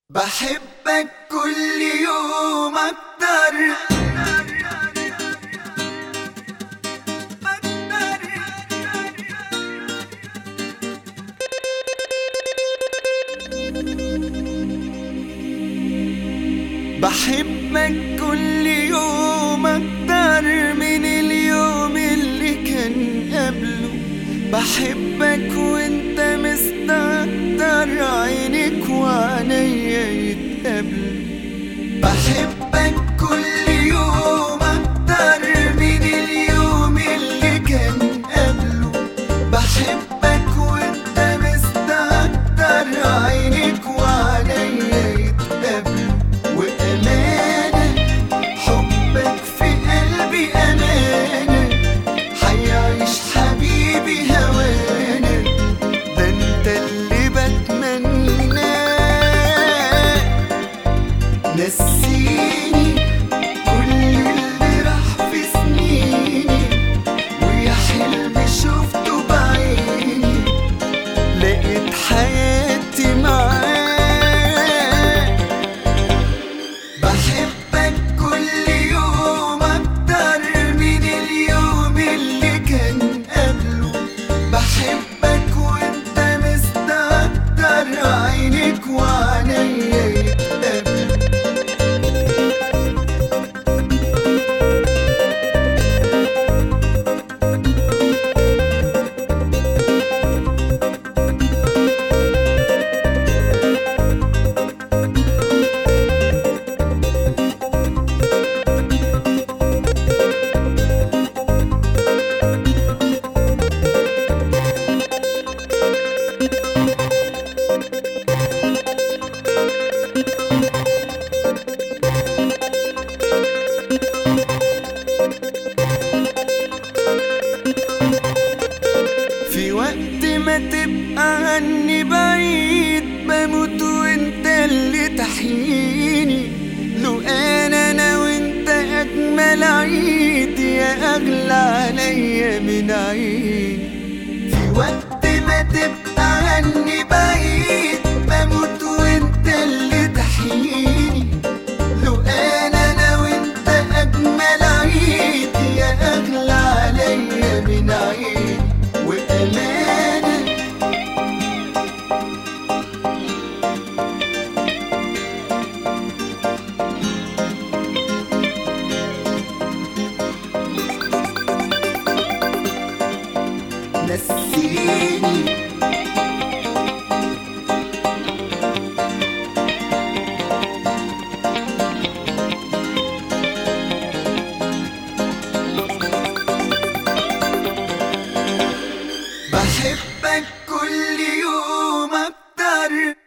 بحبك كل يوم أكتر بحبك كل يوم أكتر من اليوم اللي كان قبله بحبك وانت مستكتر عينك وعينيا يتقابلوا بحبك كل يوم أكتر من اليوم اللي كان قبله بحبك وانت مستكتر عينك وعينيا يتقابلوا وأمانة حبك في قلبي أمانة حيعيش حبيبي هوانا ده انت اللي بتمناه نسيني كل اللي راح في سنيني ويا حلم شفته بعيني لقيت حياتي معاك بحبك كل يوم أكتر من اليوم اللي كان قبله بحبك وانت مستكتر عينك وعينيا يتقابلوا في وقت ما تبقى عني بعيد بموت وانت اللي تحييني لو انا انا وانت اجمل عيد يا اغلى عليا من عيني في وقت ما تبقى عني بعيد بموت وانت اللي تحييني لو انا انا وانت اجمل عيد يا اغلى عليا من عيني وامانه نسيني بحبك كل يوم أكتر